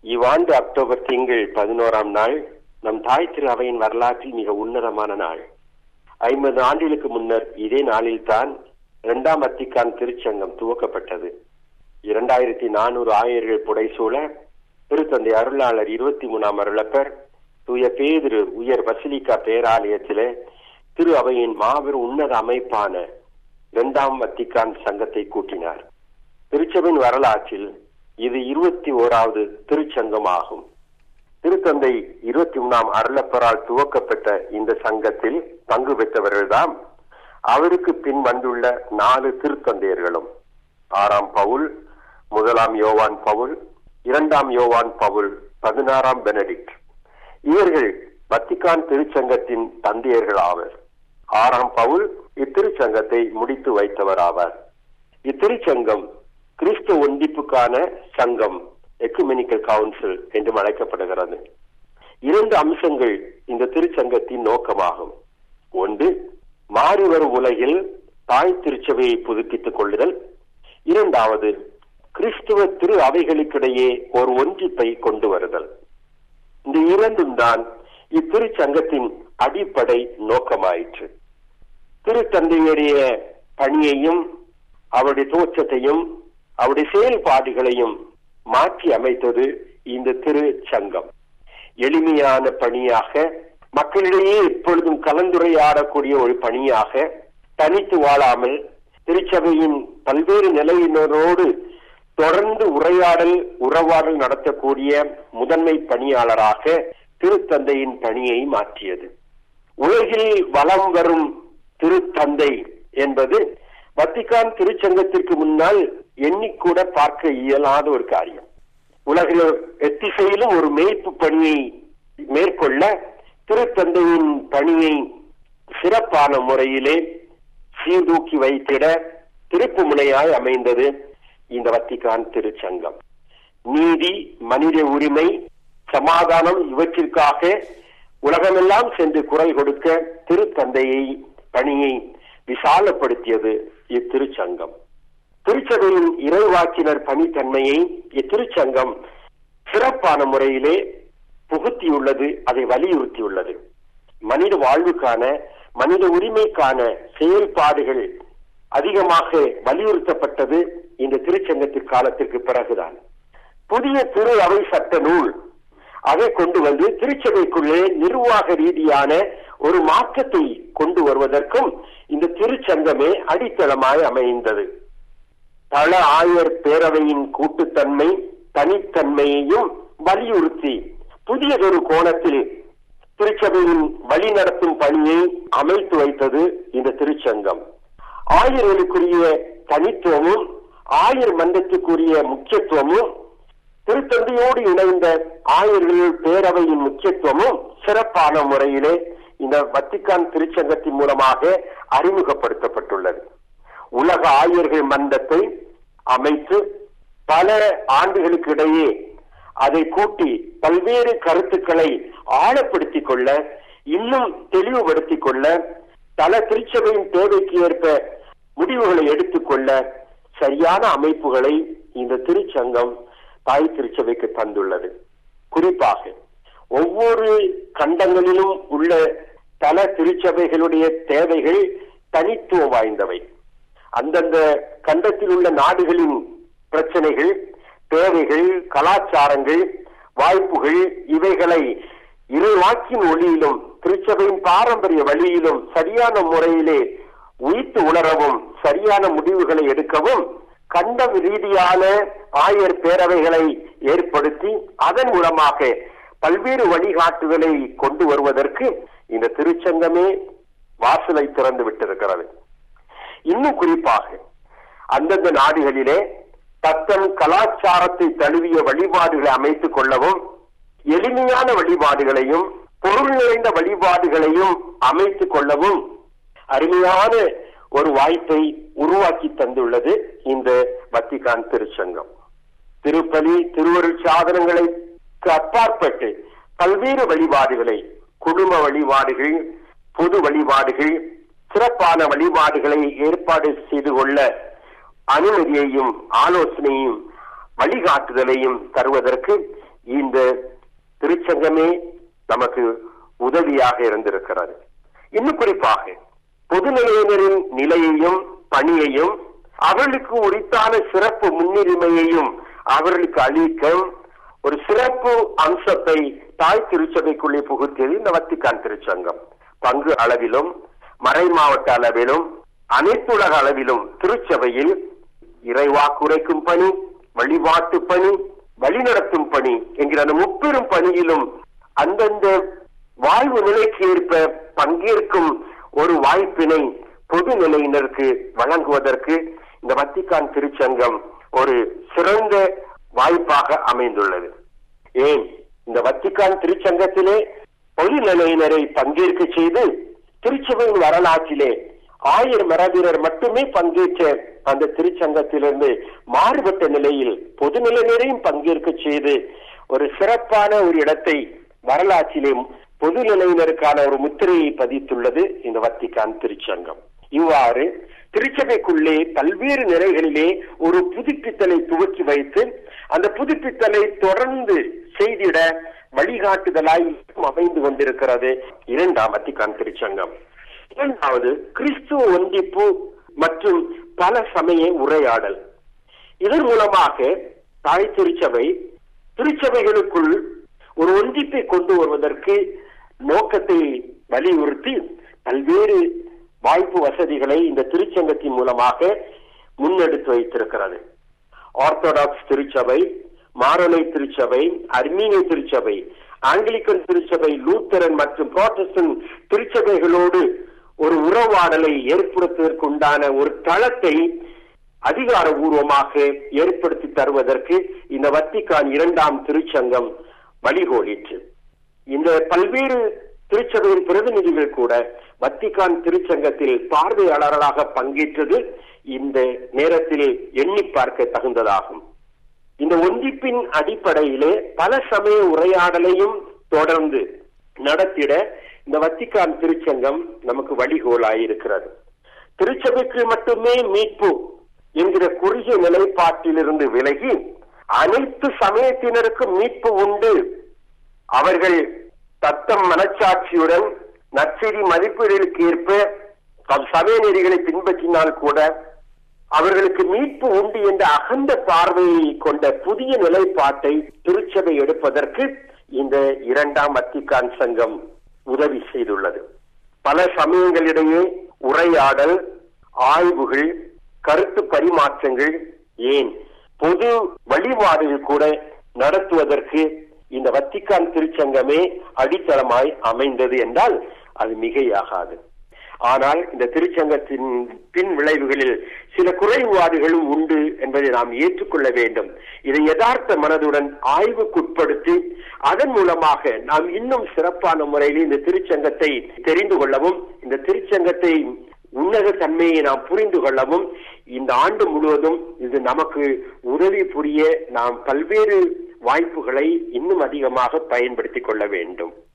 இவ்வாண்டு அக்டோபர் திங்கள் பதினோராம் நாள் நம் தாய் திரு அவையின் வரலாற்றில் மிக உன்னதமான நாள் ஐம்பது ஆண்டுகளுக்கு முன்னர் இதே நாளில்தான் இரண்டாம் வத்திக்கான் திருச்சங்கம் துவக்கப்பட்டது இரண்டாயிரத்தி நானூறு ஆயர்கள் புடைசூழ திருத்தந்தை அருளாளர் இருபத்தி மூணாம் அருளப்பர் தூய பேதிரு உயர் பசிலிக்கா பேராலயத்திலே திரு அவையின் மாபெரும் உன்னத அமைப்பான இரண்டாம் வத்திக்கான் சங்கத்தை கூட்டினார் திருச்சபையின் வரலாற்றில் இது இருபத்தி ஓராவது திருச்சங்கம் ஆகும் திருத்தந்தை இருபத்தி மூணாம் அருளப்பரால் துவக்கப்பட்ட இந்த சங்கத்தில் பங்கு பெற்றவர்கள்தான் அவருக்கு பின் வந்துள்ள நாலு திருத்தந்தையர்களும் ஆறாம் பவுல் முதலாம் யோவான் பவுல் இரண்டாம் யோவான் பவுல் பதினாறாம் பெனடிக்ட் இவர்கள் வத்திகான் திருச்சங்கத்தின் தந்தையர்கள் ஆவர் ஆறாம் பவுல் இத்திருச்சங்கத்தை முடித்து வைத்தவர் ஆவார் இத்திருச்சங்கம் கிறிஸ்து ஒன்றிப்புக்கான சங்கம் எக்குமெனிக்கல் கவுன்சில் என்றும் அழைக்கப்படுகிறது இரண்டு அம்சங்கள் இந்த திருச்சங்கத்தின் நோக்கமாகும் ஒன்று மாறி வரும் உலகில் தாய் திருச்சபையை புதுப்பித்துக் கொள்ளுதல் இரண்டாவது கிறிஸ்துவ திரு அவைகளுக்கிடையே ஒரு ஒன்றிப்பை கொண்டு வருதல் இந்த இரண்டும் தான் இத்திருச்சங்கத்தின் அடிப்படை நோக்கமாயிற்று திருத்தந்தையுடைய பணியையும் அவருடைய தோற்றத்தையும் அவருடைய செயல்பாடுகளையும் மாற்றி அமைத்தது இந்த திரு சங்கம் எளிமையான பணியாக மக்களிடையே எப்பொழுதும் கலந்துரையாடக்கூடிய ஒரு பணியாக தனித்து வாழாமல் திருச்சபையின் பல்வேறு நிலையினரோடு தொடர்ந்து உரையாடல் உறவாடல் நடத்தக்கூடிய முதன்மை பணியாளராக திருத்தந்தையின் பணியை மாற்றியது உலகில் வலம் வரும் திருத்தந்தை என்பது வத்திகான் திருச்சங்கத்திற்கு முன்னால் எண்ணிக்கூட பார்க்க இயலாத ஒரு காரியம் உலகில் எத்திசையிலும் ஒரு மேய்ப்பு பணியை மேற்கொள்ள திருத்தந்தையின் பணியை சிறப்பான முறையிலே சீர்தூக்கி வைத்திட திருப்பு முனையாய் அமைந்தது இந்த வத்திகான் திருச்சங்கம் நீதி மனித உரிமை சமாதானம் இவற்றிற்காக உலகமெல்லாம் சென்று குரல் கொடுக்க திருத்தந்தையை பணியை விசாலப்படுத்தியது இத்திருச்சங்கம் திருச்சபையின் இறைவாக்கினர் பணித்தன்மையை இத்திருச்சங்கம் சிறப்பான முறையிலே புகுத்தியுள்ளது அதை வலியுறுத்தியுள்ளது மனித வாழ்வுக்கான மனித உரிமைக்கான செயல்பாடுகள் அதிகமாக வலியுறுத்தப்பட்டது இந்த திருச்சங்கத்திற்கு காலத்திற்கு பிறகுதான் புதிய திரு அவை சட்ட நூல் அதை கொண்டு வந்து திருச்சபைக்குள்ளே நிர்வாக ரீதியான ஒரு மாற்றத்தை கொண்டு வருவதற்கும் இந்த திருச்சங்கமே அடித்தளமாய் அமைந்தது பல ஆயர் பேரவையின் கூட்டுத்தன்மை தனித்தன்மையையும் வலியுறுத்தி புதியதொரு கோணத்தில் திருச்சபையின் வழிநடத்தும் பணியை அமைத்து வைத்தது இந்த திருச்சங்கம் ஆயர்களுக்குரிய தனித்துவமும் ஆயர் மன்றத்துக்குரிய முக்கியத்துவமும் திருத்தந்தையோடு இணைந்த ஆயர்கள் பேரவையின் முக்கியத்துவமும் சிறப்பான முறையிலே இந்த வத்திக்கான் திருச்சங்கத்தின் மூலமாக அறிமுகப்படுத்தப்பட்டுள்ளது உலக ஆயர்கள் மன்றத்தை அமைத்து பல ஆண்டுகளுக்கு இடையே அதை கூட்டி பல்வேறு கருத்துக்களை ஆழப்படுத்திக் கொள்ள இன்னும் தெளிவுபடுத்திக் கொள்ள பல திருச்சபையின் தேவைக்கு ஏற்ப முடிவுகளை எடுத்துக்கொள்ள சரியான அமைப்புகளை இந்த திருச்சங்கம் தாய் திருச்சபைக்கு தந்துள்ளது குறிப்பாக ஒவ்வொரு கண்டங்களிலும் உள்ள பல திருச்சபைகளுடைய தேவைகள் தனித்துவம் வாய்ந்தவை அந்தந்த கண்டத்தில் உள்ள நாடுகளின் பிரச்சனைகள் தேவைகள் கலாச்சாரங்கள் வாய்ப்புகள் இவைகளை இறைவாக்கின் ஒளியிலும் திருச்சபையின் பாரம்பரிய வழியிலும் சரியான முறையிலே உயிர்த்து உணரவும் சரியான முடிவுகளை எடுக்கவும் கண்ட ரீதியான ஆயர் பேரவைகளை ஏற்படுத்தி அதன் மூலமாக பல்வேறு வழிகாட்டுதலை கொண்டு வருவதற்கு இந்த திருச்சங்கமே வாசலை திறந்து விட்டிருக்கிறது இன்னும் குறிப்பாக அந்தந்த நாடுகளிலே தத்தம் கலாச்சாரத்தை தழுவிய வழிபாடுகளை அமைத்துக் கொள்ளவும் எளிமையான வழிபாடுகளையும் பொருள் நிறைந்த வழிபாடுகளையும் அமைத்துக் கொள்ளவும் அருமையான ஒரு வாய்ப்பை உருவாக்கி தந்துள்ளது இந்த வத்திகான் திருச்சங்கம் திருப்பலி திருவருள் சாதனங்களுக்கு அப்பாற்பட்டு பல்வேறு வழிபாடுகளை குடும்ப வழிபாடுகள் பொது வழிபாடுகள் சிறப்பான வழிபாடுகளை ஏற்பாடு செய்து கொள்ள அனுமதியையும் ஆலோசனையும் வழிகாட்டுதலையும் தருவதற்கு இந்த திருச்சங்கமே நமக்கு உதவியாக இருந்திருக்கிறது இன்னும் குறிப்பாக பொதுநிலையினரின் நிலையையும் பணியையும் அவர்களுக்கு உரித்தான சிறப்பு முன்னுரிமையையும் அவர்களுக்கு அளிக்க ஒரு சிறப்பு அம்சத்தை தாய் திருச்சபைக்குள்ளே புகுத்தியது இந்த வத்திக்கான் திருச்சங்கம் பங்கு அளவிலும் மறை மாவட்ட அளவிலும் அனைத்துலக அளவிலும் திருச்சபையில் இறைவாக்குரைக்கும் பணி வழிபாட்டு பணி வழிநடத்தும் பணி என்கிற அந்த முப்பெரும் பணியிலும் அந்தந்த வாழ்வு நிலைக்கு ஏற்ப பங்கேற்கும் ஒரு வாய்ப்பினை பொது நிலையினருக்கு வழங்குவதற்கு இந்த வத்திக்கான் திருச்சங்கம் ஒரு சிறந்த வாய்ப்பாக அமைந்துள்ளது ஏன் இந்த வத்திக்கான் திருச்சங்கத்திலே பொது நிலையினரை பங்கேற்க செய்து திருச்சபையின் வரலாற்றிலே ஆயிரம் மரபினர் மட்டுமே பங்கேற்ற அந்த திருச்சங்கத்திலிருந்து மாறுபட்ட நிலையில் பொதுநிலையினரையும் பங்கேற்க செய்து ஒரு சிறப்பான ஒரு இடத்தை வரலாற்றிலே பொதுநிலையினருக்கான ஒரு முத்திரையை பதித்துள்ளது இந்த வத்திக்கான் திருச்சங்கம் இவ்வாறு திருச்சபைக்குள்ளே பல்வேறு நிலைகளிலே ஒரு புதுப்பித்தலை துவக்கி வைத்து அந்த புதுப்பித்தலை தொடர்ந்து செய்திட வழிகாட்டுதலாய் அமைந்து கொண்டிருக்கிறது இரண்டாம் வத்திக்கான் திருச்சங்கம் இரண்டாவது கிறிஸ்துவ ஒன்றிப்பு மற்றும் பல சமய உரையாடல் இதன் மூலமாக தாய் திருச்சபை திருச்சபைகளுக்குள் ஒரு ஒன்றிப்பை கொண்டு வருவதற்கு நோக்கத்தை வலியுறுத்தி பல்வேறு வாய்ப்பு வசதிகளை இந்த திருச்சங்கத்தின் மூலமாக முன்னெடுத்து வைத்திருக்கிறது ஆர்த்தடாக்ஸ் திருச்சபை மாரலை திருச்சபை அர்மீனிய திருச்சபை ஆங்கிலிக்கன் திருச்சபை லூத்தரன் மற்றும் புரோட்டஸ்டன் திருச்சபைகளோடு ஒரு உறவாடலை ஏற்படுத்துவதற்குண்டான ஒரு தளத்தை அதிகாரபூர்வமாக ஏற்படுத்தி தருவதற்கு இந்த வத்திக்கான் இரண்டாம் திருச்சங்கம் வழிகோலிற்று இந்த பல்வேறு திருச்சபையின் பிரதிநிதிகள் கூட வத்திக்கான் திருச்சங்கத்தில் பார்வையாளர்களாக பங்கேற்றது இந்த நேரத்தில் எண்ணி பார்க்க தகுந்ததாகும் இந்த ஒன்றிப்பின் அடிப்படையிலே பல சமய உரையாடலையும் தொடர்ந்து நடத்திட இந்த வத்திக்கான் திருச்சங்கம் நமக்கு வழிகோலாயிருக்கிறது திருச்சபைக்கு மட்டுமே மீட்பு என்கிற குறுகிய நிலைப்பாட்டிலிருந்து விலகி அனைத்து சமயத்தினருக்கும் மீட்பு உண்டு அவர்கள் தத்தம் மனச்சாட்சியுடன் நற்செய்தி மதிப்பீடுகளுக்கு ஏற்ப சமய நெறிகளை பின்பற்றினால் கூட அவர்களுக்கு மீட்பு உண்டு என்ற அகந்த பார்வையை கொண்ட புதிய நிலைப்பாட்டை திருச்சபை எடுப்பதற்கு இந்த இரண்டாம் வத்திக்கான் சங்கம் உதவி செய்துள்ளது பல சமயங்களிடையே உரையாடல் ஆய்வுகள் கருத்து பரிமாற்றங்கள் ஏன் பொது வழிபாடுகள் கூட நடத்துவதற்கு இந்த வத்திக்கான் திருச்சங்கமே அடித்தளமாய் அமைந்தது என்றால் அது மிகையாகாது ஆனால் இந்த திருச்சங்கத்தின் பின் விளைவுகளில் சில குறைபாடுகளும் உண்டு என்பதை நாம் ஏற்றுக்கொள்ள வேண்டும் இதை யதார்த்த மனதுடன் ஆய்வுக்குட்படுத்தி அதன் மூலமாக நாம் இன்னும் சிறப்பான முறையில் இந்த திருச்சங்கத்தை தெரிந்து கொள்ளவும் இந்த திருச்சங்கத்தை உன்னத தன்மையை நாம் புரிந்து கொள்ளவும் இந்த ஆண்டு முழுவதும் இது நமக்கு உதவி புரிய நாம் பல்வேறு வாய்ப்புகளை இன்னும் அதிகமாக பயன்படுத்திக் கொள்ள வேண்டும்